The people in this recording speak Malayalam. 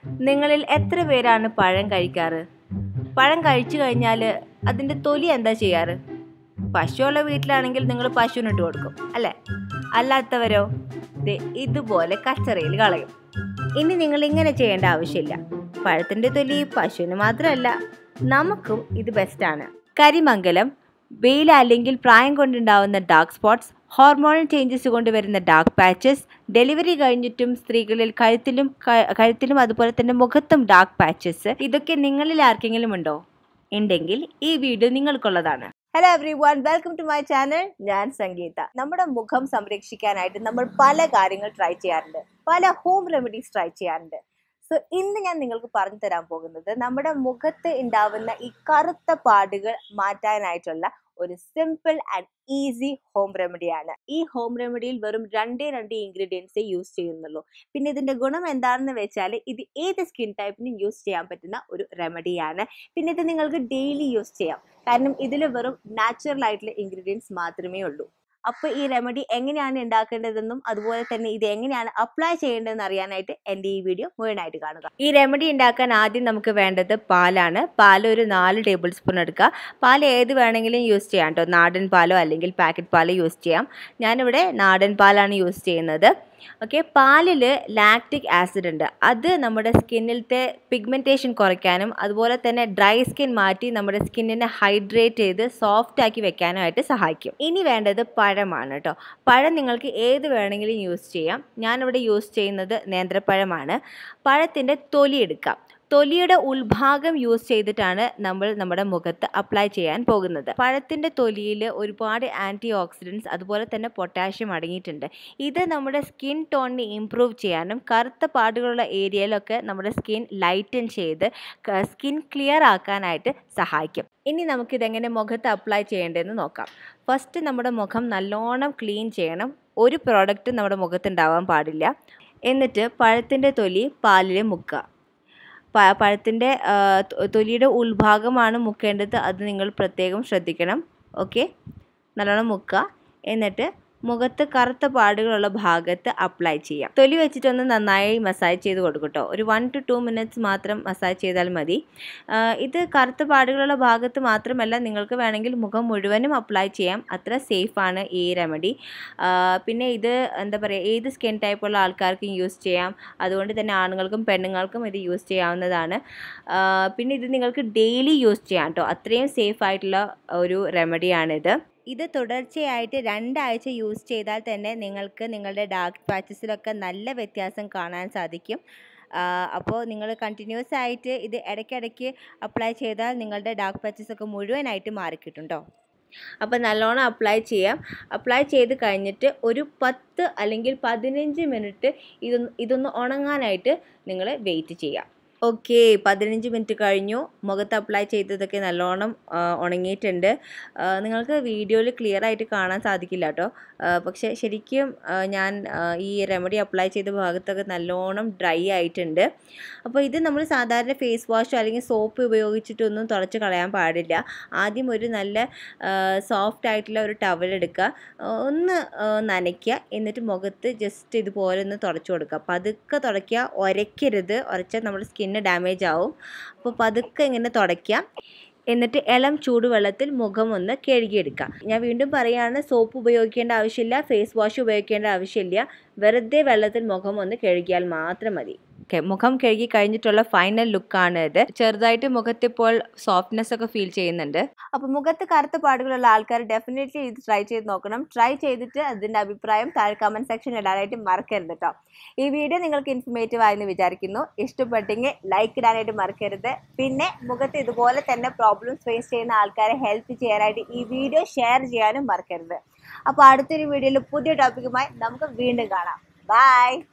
നിങ്ങളിൽ എത്ര പേരാണ് പഴം കഴിക്കാറ് പഴം കഴിച്ചു കഴിഞ്ഞാൽ അതിൻ്റെ തൊലി എന്താ ചെയ്യാറ് പശുവുള്ള വീട്ടിലാണെങ്കിൽ നിങ്ങൾ പശുവിന് ഇട്ട് കൊടുക്കും അല്ലേ അല്ലാത്തവരോ ദേ ഇതുപോലെ കച്ചറയിൽ കളയും ഇനി നിങ്ങൾ ഇങ്ങനെ ചെയ്യേണ്ട ആവശ്യമില്ല പഴത്തിൻ്റെ തൊലി പശുവിന് മാത്രമല്ല നമുക്കും ഇത് ബെസ്റ്റാണ് കരിമംഗലം വെയിൽ അല്ലെങ്കിൽ പ്രായം കൊണ്ടുണ്ടാവുന്ന ഡാർക്ക് സ്പോട്ട്സ് ഹോർമോണൽ ചേഞ്ചസ് കൊണ്ട് വരുന്ന ഡാർക്ക് പാച്ചസ് ഡെലിവറി കഴിഞ്ഞിട്ടും സ്ത്രീകളിൽ കഴുത്തിലും ക- കഴുത്തിലും അതുപോലെ തന്നെ മുഖത്തും ഡാർക്ക് പാച്ചസ് ഇതൊക്കെ നിങ്ങളിൽ ആർക്കെങ്കിലും ഉണ്ടോ ഉണ്ടെങ്കിൽ ഈ വീഡിയോ നിങ്ങൾക്കുള്ളതാണ് hello everyone welcome to my channel ഞാൻ സംഗീത നമ്മുടെ മുഖം സംരക്ഷിക്കാനായിട്ട് നമ്മൾ പല കാര്യങ്ങൾ ട്രൈ ചെയ്യാറുണ്ട് പല ഹോം റെമഡീസ് ട്രൈ ചെയ്യാറുണ്ട് സോ ഇന്ന് ഞാൻ നിങ്ങൾക്ക് പറഞ്ഞു തരാൻ പോകുന്നത് നമ്മുടെ മുഖത്ത് ഉണ്ടാവുന്ന ഈ കറുത്ത പാടുകൾ മാറ്റാനായിട്ടുള്ള ഒരു സിമ്പിൾ ആൻഡ് ഈസി ഹോം റെമഡിയാണ് ഈ ഹോം റെമഡിയിൽ വെറും രണ്ടേ രണ്ട് ഇൻഗ്രീഡിയൻസേ യൂസ് ചെയ്യുന്നുള്ളൂ പിന്നെ ഇതിന്റെ ഗുണം എന്താണെന്ന് വെച്ചാൽ ഇത് ഏത് സ്കിൻ ടൈപ്പിനും യൂസ് ചെയ്യാൻ പറ്റുന്ന ഒരു റെമഡിയാണ് പിന്നെ ഇത് നിങ്ങൾക്ക് ഡെയിലി യൂസ് ചെയ്യാം കാരണം ഇതിൽ വെറും നാച്ചുറൽ ആയിട്ടുള്ള ഇൻഗ്രീഡിയൻസ് മാത്രമേ ഉള്ളൂ അപ്പോൾ ഈ റെമഡി എങ്ങനെയാണ് ഉണ്ടാക്കേണ്ടതെന്നും അതുപോലെ തന്നെ ഇത് എങ്ങനെയാണ് അപ്ലൈ ചെയ്യേണ്ടതെന്ന് അറിയാനായിട്ട് എൻ്റെ ഈ വീഡിയോ മുഴുവനായിട്ട് കാണുക ഈ റെമഡി ഉണ്ടാക്കാൻ ആദ്യം നമുക്ക് വേണ്ടത് പാലാണ് പാൽ ഒരു നാല് ടേബിൾ സ്പൂൺ എടുക്കുക പാൽ ഏത് വേണമെങ്കിലും യൂസ് ചെയ്യാം കേട്ടോ നാടൻ പാലോ അല്ലെങ്കിൽ പാക്കറ്റ് പാലോ യൂസ് ചെയ്യാം ഞാനിവിടെ നാടൻ പാലാണ് യൂസ് ചെയ്യുന്നത് ഓക്കെ പാലിൽ ലാക്റ്റിക് ആസിഡ് ഉണ്ട് അത് നമ്മുടെ സ്കിന്നിലത്തെ പിഗ്മെൻറ്റേഷൻ കുറയ്ക്കാനും അതുപോലെ തന്നെ ഡ്രൈ സ്കിൻ മാറ്റി നമ്മുടെ സ്കിന്നിനെ ഹൈഡ്രേറ്റ് ചെയ്ത് സോഫ്റ്റ് ആക്കി വെക്കാനുമായിട്ട് സഹായിക്കും ഇനി വേണ്ടത് പഴമാണ് കേട്ടോ പഴം നിങ്ങൾക്ക് ഏത് വേണമെങ്കിലും യൂസ് ചെയ്യാം ഞാനിവിടെ യൂസ് ചെയ്യുന്നത് നേന്ത്രപ്പഴമാണ് പഴത്തിൻ്റെ തൊലി എടുക്കാം തൊലിയുടെ ഉൾഭാഗം യൂസ് ചെയ്തിട്ടാണ് നമ്മൾ നമ്മുടെ മുഖത്ത് അപ്ലൈ ചെയ്യാൻ പോകുന്നത് പഴത്തിൻ്റെ തൊലിയിൽ ഒരുപാട് ആൻറ്റി ഓക്സിഡൻസ് അതുപോലെ തന്നെ പൊട്ടാഷ്യം അടങ്ങിയിട്ടുണ്ട് ഇത് നമ്മുടെ സ്കിൻ ടോണിനെ ഇമ്പ്രൂവ് ചെയ്യാനും കറുത്ത പാടുകളുള്ള ഏരിയയിലൊക്കെ നമ്മുടെ സ്കിൻ ലൈറ്റൻ ചെയ്ത് സ്കിൻ ക്ലിയർ ആക്കാനായിട്ട് സഹായിക്കും ഇനി നമുക്കിതെങ്ങനെ മുഖത്ത് അപ്ലൈ ചെയ്യേണ്ടതെന്ന് നോക്കാം ഫസ്റ്റ് നമ്മുടെ മുഖം നല്ലോണം ക്ലീൻ ചെയ്യണം ഒരു പ്രോഡക്റ്റ് നമ്മുടെ മുഖത്തുണ്ടാവാൻ പാടില്ല എന്നിട്ട് പഴത്തിൻ്റെ തൊലി പാലിൽ മുക്കുക പ പഴത്തിൻ്റെ തൊലിയുടെ ഉൾഭാഗമാണ് മുക്കേണ്ടത് അത് നിങ്ങൾ പ്രത്യേകം ശ്രദ്ധിക്കണം ഓക്കെ നല്ലോണം മുക്കുക എന്നിട്ട് മുഖത്ത് കറുത്ത പാടുകളുള്ള ഭാഗത്ത് അപ്ലൈ ചെയ്യാം തൊലി വെച്ചിട്ടൊന്ന് നന്നായി മസാജ് ചെയ്ത് കൊടുക്കട്ടോ ഒരു വൺ ടു ടു മിനിറ്റ്സ് മാത്രം മസാജ് ചെയ്താൽ മതി ആ, ഇത് കറുത്ത പാടുകളുള്ള ഭാഗത്ത് മാത്രമല്ല നിങ്ങൾക്ക് വേണമെങ്കിൽ മുഖം മുഴുവനും അപ്ലൈ ചെയ്യാം അത്ര സേഫാണ് ഈ റെമഡി ആ, പിന്നെ ഇത് എന്താ പറയുക ഏത് സ്കിൻ ടൈപ്പുള്ള ആൾക്കാർക്കും യൂസ് ചെയ്യാം അതുകൊണ്ട് തന്നെ ആണുങ്ങൾക്കും പെണ്ണുങ്ങൾക്കും ഇത് യൂസ് ചെയ്യാവുന്നതാണ് ആ, പിന്നെ ഇത് നിങ്ങൾക്ക് ഡെയിലി യൂസ് ചെയ്യാം കേട്ടോ അത്രയും സേഫ് ആയിട്ടുള്ള ഒരു റെമഡിയാണിത് ഇത് തുടർച്ചയായിട്ട് രണ്ടാഴ്ച യൂസ് ചെയ്താൽ തന്നെ നിങ്ങൾക്ക് നിങ്ങളുടെ ഡാർക്ക് പാച്ചസിലൊക്കെ നല്ല വ്യത്യാസം കാണാൻ സാധിക്കും അപ്പോൾ നിങ്ങൾ കണ്ടിന്യൂസ് ആയിട്ട് ഇത് ഇടയ്ക്കിടയ്ക്ക് അപ്ലൈ ചെയ്താൽ നിങ്ങളുടെ ഡാർക്ക് പാച്ചസ് ഒക്കെ മുഴുവനായിട്ട് മാറിക്കിട്ടുണ്ടോ അപ്പോൾ നല്ലോണം അപ്ലൈ ചെയ്യാം അപ്ലൈ ചെയ്ത് കഴിഞ്ഞിട്ട് ഒരു പത്ത് അല്ലെങ്കിൽ പതിനഞ്ച് മിനിറ്റ് ഇതൊന്ന് ഇതൊന്ന് ഉണങ്ങാനായിട്ട് നിങ്ങൾ വെയിറ്റ് ചെയ്യാം ഓക്കെ പതിനഞ്ച് മിനിറ്റ് കഴിഞ്ഞു മുഖത്ത് അപ്ലൈ ചെയ്തതൊക്കെ നല്ലോണം ആ, ഉണങ്ങിയിട്ടുണ്ട് ആ, നിങ്ങൾക്ക് വീഡിയോയിൽ ക്ലിയർ ആയിട്ട് കാണാൻ സാധിക്കില്ല കേട്ടോ ആ, പക്ഷേ ശരിക്കും ആ, ഞാൻ ആ, ഈ റെമഡി അപ്ലൈ ചെയ്ത ഭാഗത്തൊക്കെ നല്ലോണം ഡ്രൈ ആയിട്ടുണ്ട് അപ്പോൾ ഇത് നമ്മൾ സാധാരണ ഫേസ് വാഷോ അല്ലെങ്കിൽ സോപ്പ് ഉപയോഗിച്ചിട്ടൊന്നും തുടച്ച് കളയാൻ പാടില്ല ആദ്യം ഒരു നല്ല സോഫ്റ്റ് ആയിട്ടുള്ള ഒരു ടവൽ എടുക്കുക ആ, ഒന്ന് ആ, നനയ്ക്കുക എന്നിട്ട് മുഖത്ത് ജസ്റ്റ് ഇതുപോലെ ഒന്ന് തുടച്ചു കൊടുക്കുക പതുക്കെ തുടയ്ക്കുക ഉരയ്ക്കരുത് ഉരച്ചാൽ നമ്മുടെ സ്കിന്ന് ഡാമേജ് ആവും അപ്പോൾ പതുക്കെ ഇങ്ങനെ തുടയ്ക്കുക എന്നിട്ട് ഇളം ചൂടുവെള്ളത്തിൽ മുഖം ഒന്ന് കഴുകിയെടുക്കുക ഞാൻ വീണ്ടും പറയുകയാണ് സോപ്പ് ഉപയോഗിക്കേണ്ട ആവശ്യമില്ല ഫേസ് വാഷ് ഉപയോഗിക്കേണ്ട ആവശ്യമില്ല വെറുതെ വെള്ളത്തിൽ മുഖം ഒന്ന് കഴുകിയാൽ മാത്രം മതി ഓക്കെ മുഖം കഴുകി കഴിഞ്ഞിട്ടുള്ള ഫൈനൽ ലുക്കാണ് ഇത് ചെറുതായിട്ട് മുഖത്തിപ്പോൾ സോഫ്റ്റ്നെസ് ഒക്കെ ഫീൽ ചെയ്യുന്നുണ്ട് അപ്പോൾ മുഖത്ത് കറുത്ത പാടുകളുള്ള ആൾക്കാർ ഡെഫിനറ്റ്ലി ഇത് ട്രൈ ചെയ്ത് നോക്കണം ട്രൈ ചെയ്തിട്ട് അതിൻ്റെ അഭിപ്രായം താഴെ കമൻറ്റ് സെക്ഷൻ ഇടാനായിട്ട് മറക്കരുത് കേട്ടോ ഈ വീഡിയോ നിങ്ങൾക്ക് ഇൻഫർമേറ്റീവ് ആയെന്ന് വിചാരിക്കുന്നു ഇഷ്ടപ്പെട്ടെങ്കിൽ ലൈക്ക് ഇടാനായിട്ട് മറക്കരുത് പിന്നെ മുഖത്ത് ഇതുപോലെ തന്നെ പ്രോബ്ലംസ് ഫേസ് ചെയ്യുന്ന ആൾക്കാരെ ഹെൽപ്പ് ചെയ്യാനായിട്ട് ഈ വീഡിയോ ഷെയർ ചെയ്യാനും മറക്കരുത് അപ്പോൾ അടുത്തൊരു വീഡിയോയിൽ പുതിയ ടോപ്പിക്കുമായി നമുക്ക് വീണ്ടും കാണാം ബൈ